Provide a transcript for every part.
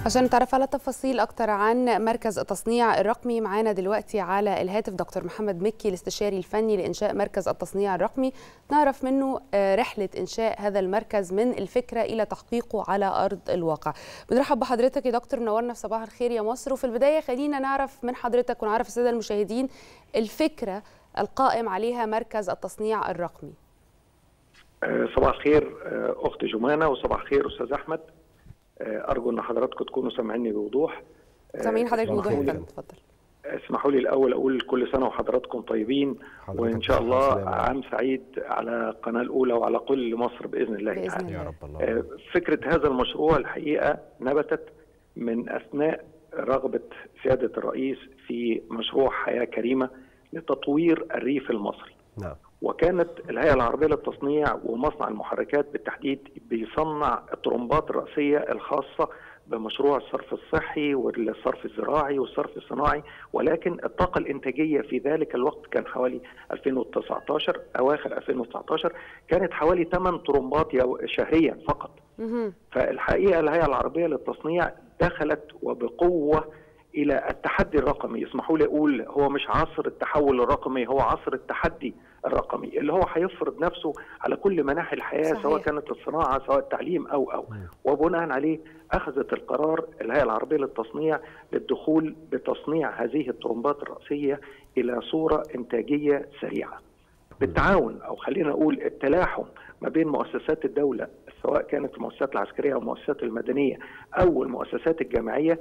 عشان نتعرف على تفاصيل أكتر عن مركز التصنيع الرقمي معانا دلوقتي على الهاتف دكتور محمد مكي الاستشاري الفني لإنشاء مركز التصنيع الرقمي نعرف منه رحلة إنشاء هذا المركز من الفكرة إلى تحقيقه على أرض الواقع بنرحب بحضرتك يا دكتور منورنا في صباح الخير يا مصر وفي البداية خلينا نعرف من حضرتك ونعرف السادة المشاهدين الفكرة القائم عليها مركز التصنيع الرقمي صباح الخير أخت جمانة وصباح الخير أستاذ أحمد ارجو ان حضراتكم تكونوا سامعيني بوضوح سامعين حضرتك بوضوح يا فندم اتفضل اسمحوا لي الاول اقول كل سنه وحضراتكم طيبين وان شاء الله عام سعيد على القناه الاولى وعلى كل مصر باذن الله بإذن تعالى الله. يا رب الله فكره هذا المشروع الحقيقه نبتت من اثناء رغبه سياده الرئيس في مشروع حياه كريمه لتطوير الريف المصري نعم وكانت الهيئه العربيه للتصنيع ومصنع المحركات بالتحديد بيصنع الطرمبات الرئيسيه الخاصه بمشروع الصرف الصحي والصرف الزراعي والصرف الصناعي ولكن الطاقه الانتاجيه في ذلك الوقت كان حوالي 2019 اواخر 2019 كانت حوالي 8 طرمبات يو- شهريا فقط مهم. فالحقيقه الهيئه العربيه للتصنيع دخلت وبقوه الى التحدي الرقمي اسمحوا لي اقول هو مش عصر التحول الرقمي هو عصر التحدي الرقمي اللي هو هيفرض نفسه على كل مناحي الحياه صحيح. سواء كانت الصناعه سواء التعليم او او وبناء عليه اخذت القرار الهيئه العربيه للتصنيع للدخول بتصنيع هذه الطرمبات الرئيسيه الى صوره انتاجيه سريعه بالتعاون او خلينا نقول التلاحم ما بين مؤسسات الدوله سواء كانت المؤسسات العسكريه او المؤسسات المدنيه او المؤسسات الجامعيه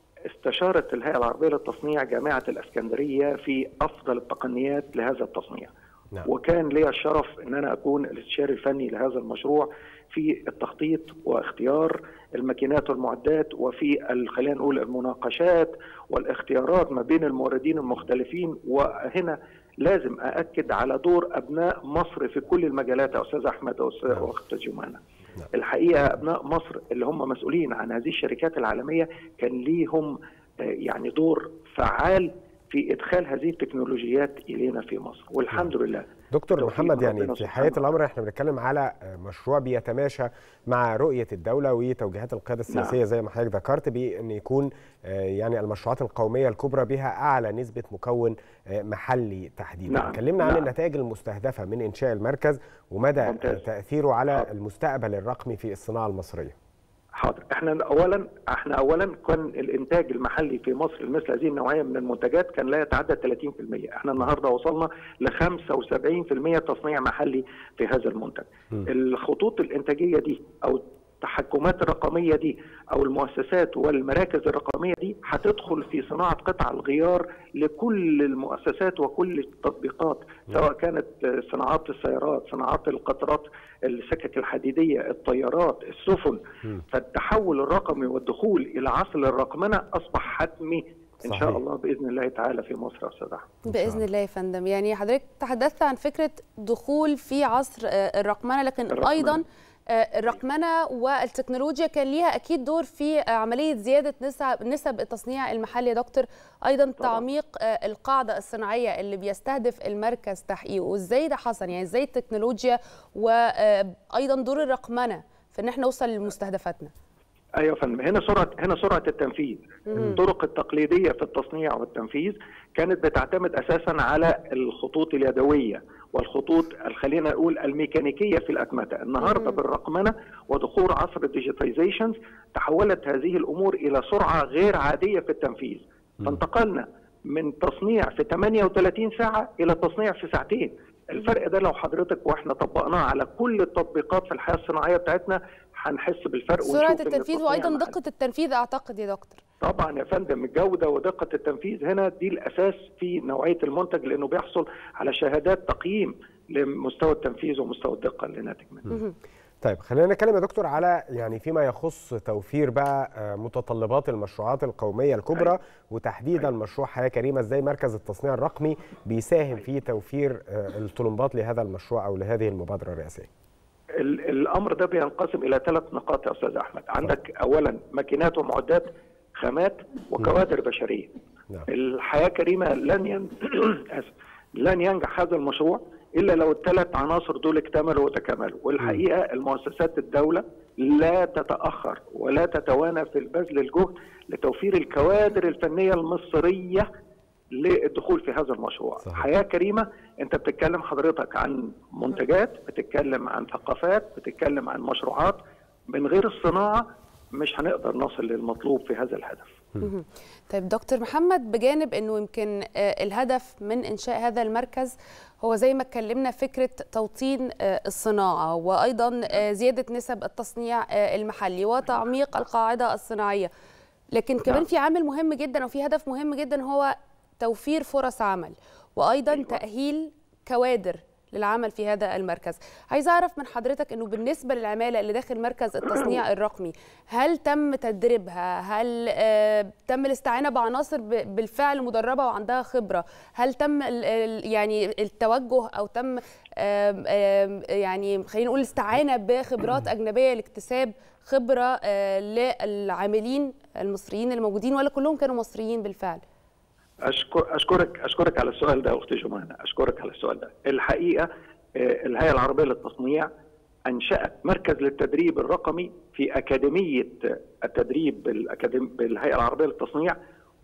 استشارت الهيئه العربيه للتصنيع جامعه الاسكندريه في افضل التقنيات لهذا التصنيع نعم. وكان لي الشرف ان انا اكون الاستشاري الفني لهذا المشروع في التخطيط واختيار الماكينات والمعدات وفي ال- خلينا نقول المناقشات والاختيارات ما بين الموردين المختلفين وهنا لازم ااكد على دور ابناء مصر في كل المجالات يا استاذ احمد وأستاذ- نعم. واخت جمانه نعم. الحقيقه ابناء مصر اللي هم مسؤولين عن هذه الشركات العالميه كان ليهم آه، يعني دور فعال في ادخال هذه التكنولوجيات الينا في مصر والحمد لله دكتور توفيق محمد ربنا يعني في سبحانه حقيقه وتعالى. الامر احنا بنتكلم على مشروع بيتماشى مع رؤيه الدوله وتوجيهات القياده السياسيه نعم. زي ما حضرتك ذكرت بان يكون آه، يعني المشروعات القوميه الكبرى بها اعلى نسبه مكون آه، محلي تحديدا نعم. اتكلمنا عن نعم. النتائج المستهدفه من انشاء المركز ومدى آه، ممتاز. تاثيره على حاضر. المستقبل الرقمي في الصناعه المصريه حاضر احنا اولا احنا اولا كان الانتاج المحلي في مصر لمثل هذه النوعيه من المنتجات كان لا يتعدى 30% احنا النهارده وصلنا ل 75% تصنيع محلي في هذا المنتج م. الخطوط الانتاجيه دي او التحكمات الرقميه دي او المؤسسات والمراكز الرقميه دي هتدخل في صناعه قطع الغيار لكل المؤسسات وكل التطبيقات سواء كانت صناعات السيارات صناعات القطارات السكك الحديديه الطيارات السفن م. فالتحول الرقمي والدخول الى عصر الرقمنه اصبح حتمي ان صحيح. شاء الله باذن الله تعالى في مصر يا استاذ احمد إن شاء باذن الله. الله يا فندم يعني حضرتك تحدثت عن فكره دخول في عصر آه، الرقمنه لكن الرقمنة. ايضا آه، الرقمنه والتكنولوجيا كان ليها اكيد دور في آه، عمليه زياده نسب نسب التصنيع المحلي يا دكتور ايضا تعميق آه، القاعده الصناعيه اللي بيستهدف المركز تحقيقه ازاي ده حصل يعني ازاي التكنولوجيا وايضا دور الرقمنه في ان احنا نوصل لمستهدفاتنا ايوه يا فندم هنا سرعه هنا سرعه التنفيذ الطرق التقليديه في التصنيع والتنفيذ كانت بتعتمد اساسا على الخطوط اليدويه والخطوط خلينا نقول الميكانيكيه في الاتمته النهارده مم. بالرقمنه ودخول عصر الديجيتايزيشن تحولت هذه الامور الى سرعه غير عاديه في التنفيذ فانتقلنا من تصنيع في 38 ساعه الى تصنيع في ساعتين الفرق ده لو حضرتك واحنا طبقناه على كل التطبيقات في الحياه الصناعيه بتاعتنا هنحس بالفرق سرعه ونشوف إن التنفيذ التصنيع وايضا محلي. دقه التنفيذ اعتقد يا دكتور طبعا يا فندم الجوده ودقه التنفيذ هنا دي الاساس في نوعيه المنتج لانه بيحصل على شهادات تقييم لمستوى التنفيذ ومستوى الدقه اللي ناتج منه. مهم. طيب خلينا نتكلم يا دكتور على يعني فيما يخص توفير بقى آه، متطلبات المشروعات القوميه الكبرى أيوة. وتحديدا مشروع حياه كريمه ازاي مركز التصنيع الرقمي بيساهم في توفير آه، الطلمبات لهذا المشروع او لهذه المبادره الرئاسيه. ال- الامر ده بينقسم الى ثلاث نقاط يا استاذ احمد عندك اولا ماكينات ومعدات خامات وكوادر بشريه نعم. الحياه كريمه لن ين... آسف. لن ينجح هذا المشروع الا لو الثلاث عناصر دول اكتملوا وتكاملوا والحقيقه المؤسسات الدوله لا تتاخر ولا تتوانى في البذل الجهد لتوفير الكوادر الفنيه المصريه للدخول في هذا المشروع صحيح. حياه كريمه انت بتتكلم حضرتك عن منتجات بتتكلم عن ثقافات بتتكلم عن مشروعات من غير الصناعه مش هنقدر نصل للمطلوب في هذا الهدف مهم. طيب دكتور محمد بجانب انه يمكن آه، الهدف من انشاء هذا المركز هو زي ما اتكلمنا فكره توطين آه، الصناعه وايضا آه، زياده نسب التصنيع آه، المحلي وتعميق القاعده الصناعيه لكن كمان نعم. في عامل مهم جدا وفي هدف مهم جدا هو توفير فرص عمل وايضا أيوة. تاهيل كوادر للعمل في هذا المركز عايزه اعرف من حضرتك انه بالنسبه للعماله اللي داخل مركز التصنيع الرقمي هل تم تدريبها هل آه، تم الاستعانه بعناصر ب- بالفعل مدربه وعندها خبره هل تم ال- ال- يعني التوجه او تم آم، آم، يعني خلينا نقول الاستعانه بخبرات اجنبيه لاكتساب خبره آه، للعاملين المصريين الموجودين ولا كلهم كانوا مصريين بالفعل أشكر أشكرك أشكرك على السؤال ده أختي جمانة أشكرك على السؤال ده الحقيقة آه، الهيئة العربية للتصنيع أنشأت مركز للتدريب الرقمي في أكاديمية التدريب بالأكاديم بالهيئة العربية للتصنيع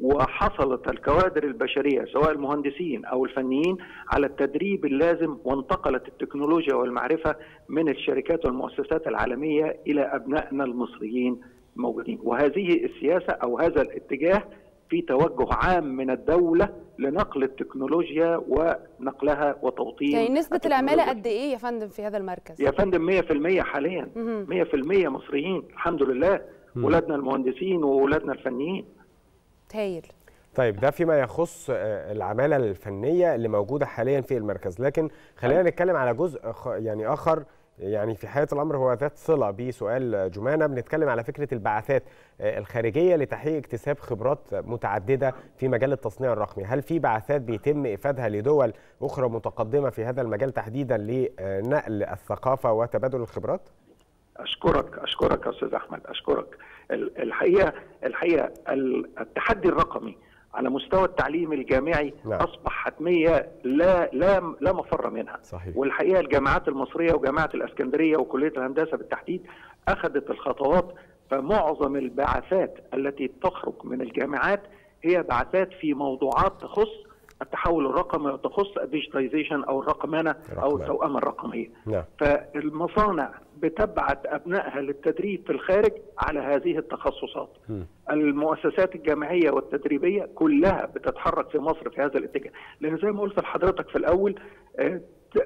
وحصلت الكوادر البشرية سواء المهندسين أو الفنيين على التدريب اللازم وانتقلت التكنولوجيا والمعرفة من الشركات والمؤسسات العالمية إلى أبنائنا المصريين الموجودين وهذه السياسة أو هذا الاتجاه في توجه عام من الدولة لنقل التكنولوجيا ونقلها وتوطين يعني نسبه العماله التكنولوجيا. قد ايه يا فندم في هذا المركز يا فندم 100% حاليا مهم. 100% مصريين الحمد لله ولادنا المهندسين وولادنا الفنيين هايل طيب ده فيما يخص آه، العماله الفنيه اللي موجوده حاليا في المركز لكن خلينا نتكلم على جزء خ- يعني اخر يعني في حياه الامر هو ذات صله بسؤال جمانه بنتكلم على فكره البعثات آه، الخارجيه لتحقيق اكتساب خبرات متعدده في مجال التصنيع الرقمي هل في بعثات بيتم افادها لدول اخرى متقدمه في هذا المجال تحديدا لنقل الثقافه وتبادل الخبرات اشكرك اشكرك يا استاذ احمد اشكرك ال- الحقيقه الحقيقه ال- التحدي الرقمي على مستوى التعليم الجامعي نعم. اصبح حتميه لا لا لا مفر منها صحيح. والحقيقه الجامعات المصريه وجامعه الاسكندريه وكليه الهندسه بالتحديد اخذت الخطوات فمعظم البعثات التي تخرج من الجامعات هي بعثات في موضوعات تخص التحول الرقمي وتخص الديجيتايزيشن او الرقمنه او الرقمنة. التوأمه الرقميه نعم فالمصانع بتبعت ابنائها للتدريب في الخارج على هذه التخصصات مم. المؤسسات الجامعيه والتدريبيه كلها بتتحرك في مصر في هذا الاتجاه لان زي ما قلت لحضرتك في الاول آه،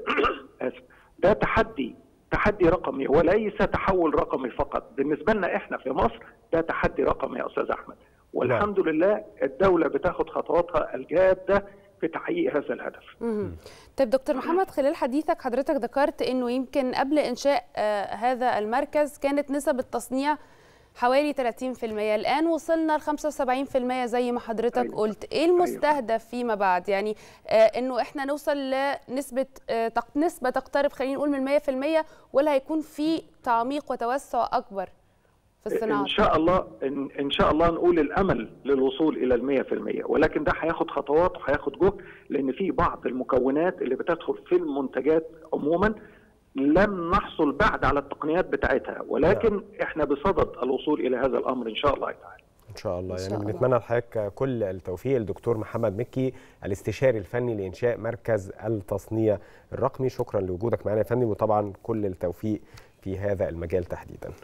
آسف. ده تحدي تحدي رقمي وليس تحول رقمي فقط بالنسبه لنا احنا في مصر ده تحدي رقمي يا استاذ احمد والحمد لله الدوله بتاخد خطواتها الجاده في تحقيق هذا الهدف مهم. طيب دكتور محمد خلال حديثك حضرتك ذكرت انه يمكن قبل انشاء آه هذا المركز كانت نسب التصنيع حوالي 30% الان وصلنا ل 75% زي ما حضرتك أيوة. قلت ايه المستهدف فيما بعد يعني آه انه احنا نوصل لنسبه آه تق- نسبه تقترب خلينا نقول من 100% ولا هيكون في تعميق وتوسع اكبر في الصناعه ان شاء الله ان, إن شاء الله نقول الامل للوصول الى المية في المية ولكن ده هياخد خطوات وهياخد جهد لان في بعض المكونات اللي بتدخل في المنتجات عموما لم نحصل بعد على التقنيات بتاعتها ولكن احنا بصدد الوصول الى هذا الامر ان شاء الله تعالى ان شاء الله إن يعني شاء الله. بنتمنى لحضرتك كل التوفيق الدكتور محمد مكي الاستشاري الفني لانشاء مركز التصنيع الرقمي شكرا لوجودك معنا يا فندم وطبعا كل التوفيق في هذا المجال تحديدا